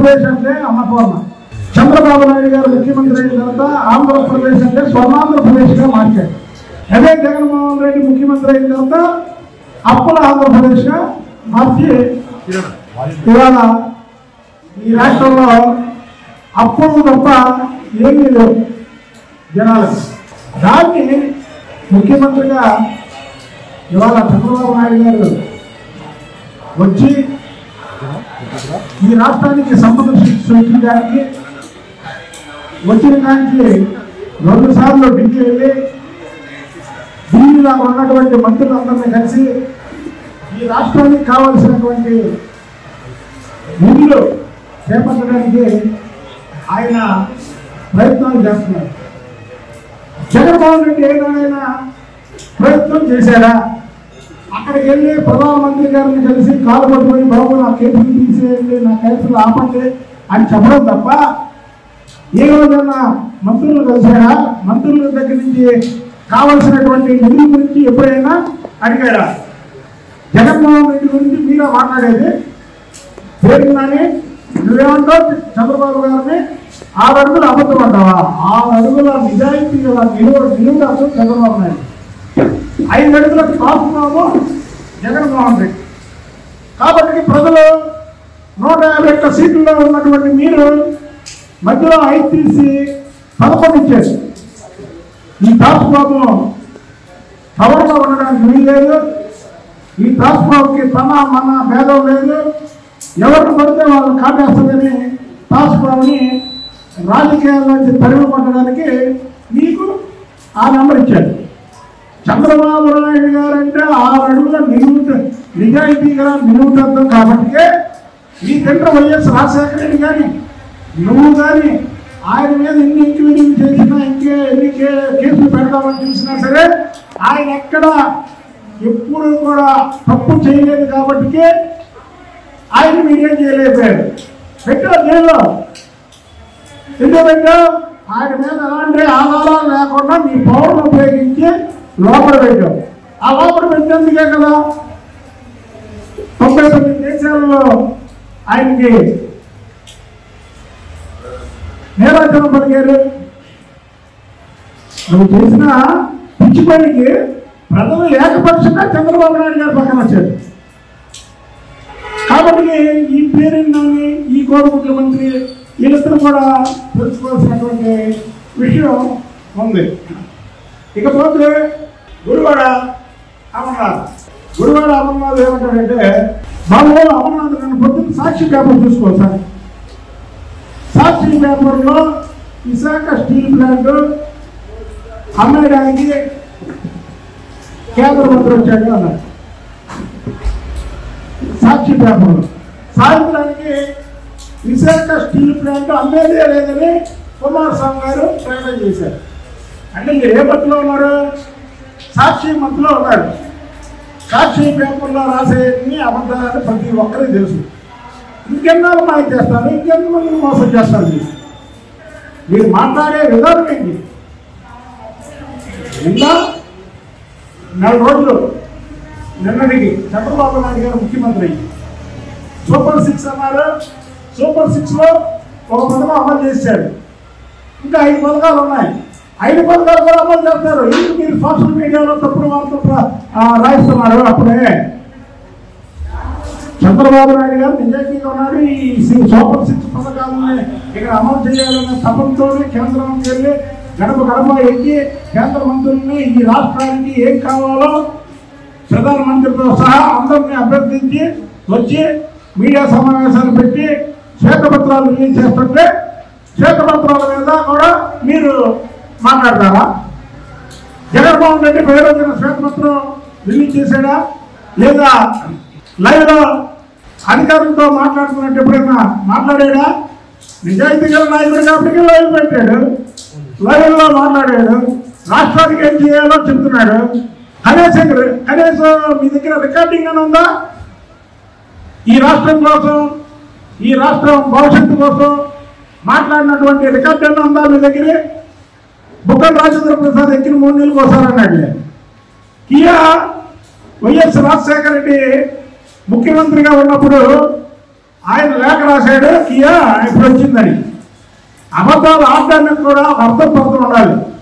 ఆంధ్రప్రదేశ్ అంటే అన్నపూర్ణ చంద్రబాబు నాయుడు గారు ముఖ్యమంత్రి అయిన తర్వాత ఆంధ్రప్రదేశ్ అంటే స్వర్ణాంధ్రప్రదేశ్గా మార్చారు అదే జగన్మోహన్ రెడ్డి ముఖ్యమంత్రి అయిన తర్వాత అప్పుల ఆంధ్రప్రదేశ్గా మార్చి ఇవాళ ఈ రాష్ట్రంలో అప్పులు తప్ప ఏమీ లేవు జనాలకు దాన్ని ముఖ్యమంత్రిగా ఇవాళ చంద్రబాబు నాయుడు గారు వచ్చి ఈ రాష్ట్రానికి సంపద సృష్టించడానికి వచ్చిన కాంచి రెండు సార్లు ఢిల్లీ వెళ్ళి ఢిల్లీలో ఉన్నటువంటి మంత్రులందరినీ కలిసి ఈ రాష్ట్రానికి కావలసినటువంటి నిధులు చేపట్టడానికి ఆయన ప్రయత్నాలు చేస్తున్నారు జగన్మోహన్ రెడ్డి ఏదైనా ప్రయత్నం చేశారా అక్కడికి వెళ్ళి ప్రధానమంత్రి గారిని కలిసి కాలు పట్టుకొని బాబు నా కేసులు తీసేయండి నా కేసులు ఆపండి అని చెప్పడం తప్ప ఏ రోజైనా మంత్రులు కలిసారా మంత్రుల దగ్గర నుంచి కావలసినటువంటి నిధుల గురించి ఎప్పుడైనా అడిగారా జగన్మోహన్ రెడ్డి గురించి మీరే మాట్లాడేది పేరు కానీ నువ్వేమంటావు చంద్రబాబు గారిని ఆరు అడుగులు అబద్ధం అంటావా ఆరు అడుగుల నిజాయితీ గల నిలువ నిలువుదాసు చంద్రబాబు నాయుడు ఐదు అడుగుల కాపునాము జగన్మోహన్ రెడ్డి కాబట్టి ప్రజలు నూట యాభై ఒక్క సీట్లలో ఉన్నటువంటి మీరు మధ్యలో ఐదు తీసి పదకొండు ఇచ్చారు ఈ తాసుబాబు పవర్లో ఉండడానికి వీలు లేదు ఈ తాసుబాబుకి తన మన భేదం లేదు ఎవరిని పడితే వాళ్ళని కాటేస్తుందని తాసుబాబుని రాజకీయాల్లోంచి తరిమి కొట్టడానికి మీకు ఆ నెంబర్ ఇచ్చారు చంద్రబాబు నాయుడు గారు అంటే ఆరు అడుగుల నిలువుట నిజాయితీ గల నిలువుటద్దం కాబట్టి ఈ తండ్రి వైఎస్ రాజశేఖర రెడ్డి కానీ నువ్వు కానీ ఆయన మీద ఎన్ని ఎంక్వైరీలు చేసినా ఇంకే ఎన్ని కే- కేసులు పెడదామని చూసినా సరే ఆయన ఎక్కడ ఎప్పుడు కూడా తప్పు చేయలేదు కాబట్టి ఆయన మీరేం చేయలేకపోయారు పెట్టారు జైల్లో ఎందుకు పెట్టావు ఆయన మీద ఎలాంటి ఆధారాలు లేకుండా మీ పౌరులు ఉపయోగించి లోపల పెట్టావు ఆ లోపల పెట్టేందుకే కదా తొంభై తొమ్మిది దేశాలలో ఆయనకి నేరాచరణ పలికారు నువ్వు చేసిన పిచ్చి పనికి ప్రజలు ఏకపక్షంగా చంద్రబాబు నాయుడు గారు పక్కన వచ్చారు కాబట్టి ఈ పేరుని ఈ గోడ ముఖ్యమంత్రి వీళ్ళిద్దరూ కూడా తెలుసుకోవాల్సినటువంటి విషయం ఉంది ఇకపోతే గురువాడ అమర్నాథ్ గురువాడ అమర్నాథ్ ఏమంటాడంటే బాబు అమర్నాథ్ నన్ను పొద్దున్న సాక్షి పేపర్ చూసుకో సార్ సాక్షి పేపర్లో విశాఖ స్టీల్ ప్లాంట్ అమ్మేయడానికి కేంద్ర మంత్రి వచ్చాడు అన్నారు సాక్షి పేపర్లో సాయంత్రానికి విశాఖ స్టీల్ ప్లాంట్ అమ్మేదే లేదని కుమారస్వామి గారు ప్రకటన చేశారు అంటే మీరు ఏ మత్తులో ఉన్నారు సాక్షి మత్తులో ఉన్నారు సాక్షి పేపర్లో రాసేయన్ని అబద్ధాలని ప్రతి ఒక్కరికి తెలుసు ఇంకెన్నాళ్ళు మాయ చేస్తారు ఇంకెంత మందిని మోసం చేస్తారు మీరు మీరు మాట్లాడే విధానం ఏంటి నిన్న నెల రోజులు నిన్నటికి చంద్రబాబు నాయుడు గారు ముఖ్యమంత్రి అయ్యి సూపర్ సిక్స్ అన్నారు సూపర్ సిక్స్ లో ఒక పథకం అమలు చేశారు ఇంకా ఐదు పథకాలు ఉన్నాయి ఐదు పథకాలు కూడా అమలు చేస్తారు ఇది మీరు సోషల్ మీడియాలో తప్పుడు వార్తలు ప్ర- ఆ, రాయిస్తున్నారు అప్పుడే చంద్రబాబు నాయుడు గారు నిజాయితీగా ఉన్నాడు ఈ సి- సూపర్ సిక్స్ పథకాలని ఇక్కడ అమలు చేయాలనే తపంతో కేంద్రానికి వెళ్ళి గడప గడప ఎక్కి కేంద్ర మంత్రుల్ని ఈ రాష్ట్రానికి ఏం కావాలో ప్రధానమంత్రితో సహా అందరినీ అభ్యర్థించి వచ్చి మీడియా సమావేశాలు పెట్టి శ్వేతపత్రాలు రిలీజ్ చేస్తుంటే శ్వేతపత్రాల మీద కూడా మీరు మాట్లాడతారా జగన్మోహన్ రెడ్డి ప్రయోజన శ్వేతపత్రం రిలీజ్ చేశాడా లేదా లైవ్ లో అధికారులతో మాట్లాడుతున్నట్టు ఎప్పుడైనా మాట్లాడాడా నిజాయితీ గల నాయకుడు కాబట్టి లైవ్ పెట్టాడు లైవ్ లో మాట్లాడాడు రాష్ట్రానికి ఏం చేయాలో చెప్తున్నాడు కనీసం కనీసం మీ దగ్గర రికార్డింగ్ అని ఉందా ఈ రాష్ట్రం కోసం ఈ రాష్ట్రం భవిష్యత్తు కోసం మాట్లాడినటువంటి రికార్డు అన్న ఉందా మీ దగ్గర బుక్కల రాజేంద్ర ప్రసాద్ ఎక్కిన మూడు నెలలకు ఒకసారి అన్నాడు కియా వైఎస్ రాజశేఖర రెడ్డి ముఖ్యమంత్రిగా ఉన్నప్పుడు ఆయన లేఖ రాశాడు కియా ఇప్పుడు వచ్చిందని అబద్ధాలు ఆడడానికి కూడా ఒక అర్థం పడుతూ ఉండాలి